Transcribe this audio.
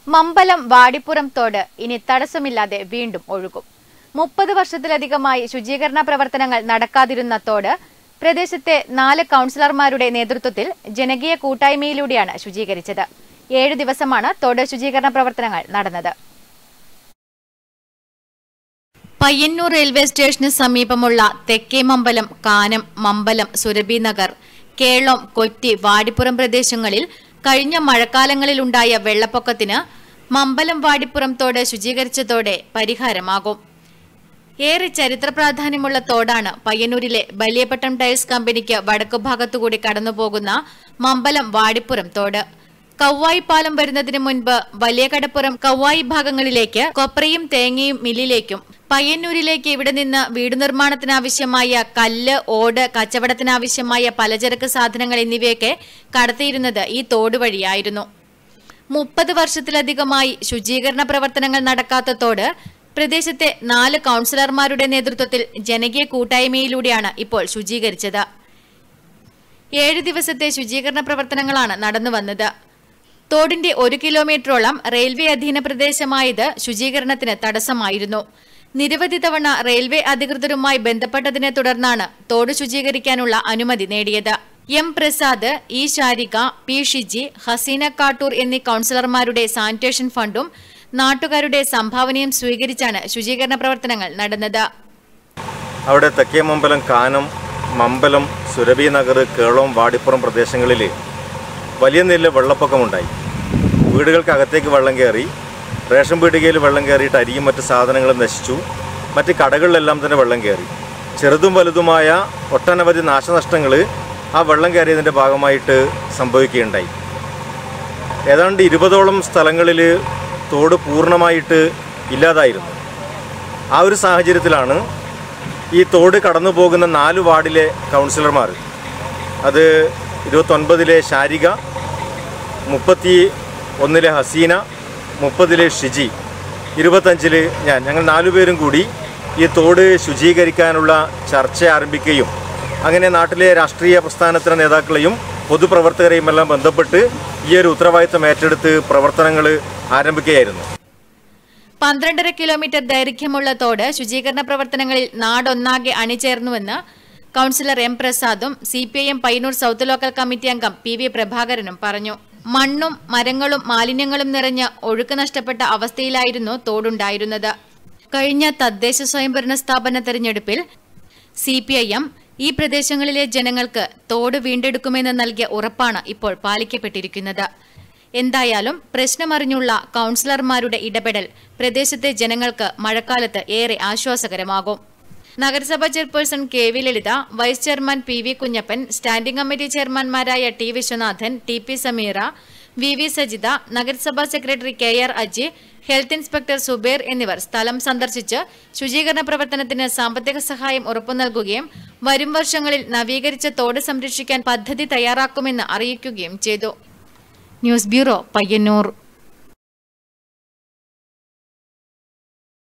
മമ്പലം വാടിപ്പുറം തോട് ഇനി തടസ്സമില്ലാതെ വീണ്ടും ഒഴുകും മുപ്പത് വർഷത്തിലധികമായി ശുചീകരണ പ്രവർത്തനങ്ങൾ നടക്കാതിരുന്ന തോട് പ്രദേശത്തെ നാല് കൌൺസിലർമാരുടെ നേതൃത്വത്തിൽ ജനകീയ കൂട്ടായ്മയിലൂടെയാണ് ശുചീകരിച്ചത് ഏഴ് ദിവസമാണ് തോട് ശുചീകരണ പ്രവർത്തനങ്ങൾ നടന്നത് പയ്യന്നൂർ റെയിൽവേ സ്റ്റേഷന് സമീപമുള്ള തെക്കേമമ്പലം കാനം മമ്പലം സുരഭി നഗർ കേളം കൊറ്റി വാടിപ്പുറം പ്രദേശങ്ങളിൽ കഴിഞ്ഞ മഴക്കാലങ്ങളിലുണ്ടായ വെള്ളപ്പൊക്കത്തിന് മമ്പലം വാടിപ്പുറം തോട് ശുചീകരിച്ചതോടെ പരിഹാരമാകും ഏറെ ചരിത്ര പ്രാധാന്യമുള്ള തോടാണ് പയ്യന്നൂരിലെ വലിയപട്ടം ടൈൽസ് കമ്പനിക്ക് വടക്കുഭാഗത്തുകൂടി കടന്നുപോകുന്ന മമ്പലം വാടിപ്പുറം തോട് കൗവായി പാലം വരുന്നതിന് മുൻപ് വലിയ കടപ്പുറം കൗവായി ഭാഗങ്ങളിലേക്ക് കൊപ്രയും തേങ്ങയും മില്ലിലേക്കും പയ്യന്നൂരിലേക്ക് ഇവിടെ നിന്ന് വീട് നിർമ്മാണത്തിനാവശ്യമായ കല്ല് ഓട് കച്ചവടത്തിനാവശ്യമായ പലചരക്ക് സാധനങ്ങൾ എന്നിവയൊക്കെ കടത്തിയിരുന്നത് ഈ തോട് വഴിയായിരുന്നു മുപ്പത് വർഷത്തിലധികമായി ശുചീകരണ പ്രവർത്തനങ്ങൾ നടക്കാത്ത തോട് പ്രദേശത്തെ നാല് കൌൺസിലർമാരുടെ നേതൃത്വത്തിൽ ജനകീയ കൂട്ടായ്മയിലൂടെയാണ് ഇപ്പോൾ ശുചീകരിച്ചത് ഏഴ് ദിവസത്തെ ശുചീകരണ പ്രവർത്തനങ്ങളാണ് നടന്നുവന്നത് തോടിന്റെ ഒരു കിലോമീറ്ററോളം റെയിൽവേ അധീന പ്രദേശമായത് ശുചീകരണത്തിന് തടസ്സമായിരുന്നു നിരവധി തവണ റെയിൽവേ അധികൃതരുമായി ബന്ധപ്പെട്ടതിനെ തുടർന്നാണ് തോട് ശുചീകരിക്കാനുള്ള അനുമതി നേടിയത് M Prasad E Sharika P Shiji Haseena Kattoor എന്നീ കൌൺസിലർമാരുടെ സാനിറ്റേഷൻ ഫണ്ടും നാട്ടുകാരുടെ സംഭാവനയും സ്വീകരിച്ചാണ് ശുചീകരണ പ്രവർത്തനങ്ങൾ നടന്നത് അവിടെ തെക്കേമമ്പലം കാനം മമ്പലം സുരഭി നഗർ കേളം വാടിപ്പുറം പ്രദേശങ്ങളിൽ വലിയ നില വെള്ളപ്പൊക്കമുണ്ടായി വീടുകൾക്കകത്തേക്ക് വെള്ളം കയറി റേഷൻ പീടികയിൽ വെള്ളം കയറിയിട്ട് അരിയും മറ്റ് സാധനങ്ങളും നശിച്ചു മറ്റ് കടകളിലെല്ലാം തന്നെ വെള്ളം കയറി ചെറുതും വലുതുമായ ഒട്ടനവധി നാശനഷ്ടങ്ങൾ ആ വെള്ളം കയറിയതിൻ്റെ ഭാഗമായിട്ട് സംഭവിക്കുകയുണ്ടായി ഏതാണ്ട് ഇരുപതോളം സ്ഥലങ്ങളിൽ തോട് പൂർണ്ണമായിട്ട് ഇല്ലാതായിരുന്നു ആ ഒരു സാഹചര്യത്തിലാണ് ഈ തോട് കടന്നു പോകുന്ന നാല് വാർഡിലെ കൗൺസിലർമാർ അത് ഇരുപത്തൊൻപതിലെ ശാരിക മുപ്പത്തി ഒന്നിലെ ഹസീന മുപ്പതിലെ ഷിജി ഇരുപത്തഞ്ചിൽ ഞാൻ ഞങ്ങൾ നാലുപേരും കൂടി ഈ തോട് ശുചീകരിക്കാനുള്ള ചർച്ച ആരംഭിക്കുകയും അങ്ങനെ നാട്ടിലെ രാഷ്ട്രീയ പ്രസ്ഥാനത്തിലെ നേതാക്കളെയും പൊതുപ്രവർത്തകരെയും എല്ലാം ബന്ധപ്പെട്ട് ഈ ഒരു ഉത്തരവാദിത്തം ഏറ്റെടുത്ത് പ്രവർത്തനങ്ങൾ ആരംഭിക്കുകയായിരുന്നു പന്ത്രണ്ടര കിലോമീറ്റർ ദൈർഘ്യമുള്ള തോട് ശുചീകരണ പ്രവർത്തനങ്ങളിൽ നാടൊന്നാകെ അണിചേർന്നുവെന്ന് കൌൺസിലർ എം പ്രസാദും C P I M Payyanur south local committee അംഗം പി വി പ്രഭാകരനും പറഞ്ഞു മണ്ണും മരങ്ങളും മാലിന്യങ്ങളും നിറഞ്ഞ് ഒഴുക്ക് നഷ്ടപ്പെട്ട അവസ്ഥയിലായിരുന്നു തോടുണ്ടായിരുന്നത് കഴിഞ്ഞ തദ്ദേശ സ്വയംഭരണ സ്ഥാപന തെരഞ്ഞെടുപ്പിൽ സി പി ഐ എം ഈ പ്രദേശങ്ങളിലെ ജനങ്ങൾക്ക് തോട് വീണ്ടെടുക്കുമെന്ന് നൽകിയ ഉറപ്പാണ് ഇപ്പോൾ പാലിക്കപ്പെട്ടിരിക്കുന്നത് എന്തായാലും പ്രശ്നമറിഞ്ഞുള്ള കൌൺസിലർമാരുടെ ഇടപെടൽ പ്രദേശത്തെ ജനങ്ങൾക്ക് മഴക്കാലത്ത് ഏറെ ആശ്വാസകരമാകും നഗരസഭാ chairperson K V Lalitha vice chairman P V Kunhappan standing committee ചെയർമാൻമാരായ T Viswanathan T P Sameera V V Sajitha നഗരസഭാ secretary K R Aji health inspector Suber എന്നിവർ സ്ഥലം സന്ദർശിച്ച് ശുചീകരണ പ്രവർത്തനത്തിന് സാമ്പത്തിക സഹായം ഉറപ്പു നൽകുകയും വരും വർഷങ്ങളിൽ നവീകരിച്ച തോട് സംരക്ഷിക്കാൻ പദ്ധതി തയ്യാറാക്കുമെന്ന് അറിയിക്കുകയും ചെയ്തു ന്യൂസ് ബ്യൂറോ പയ്യന്നൂർ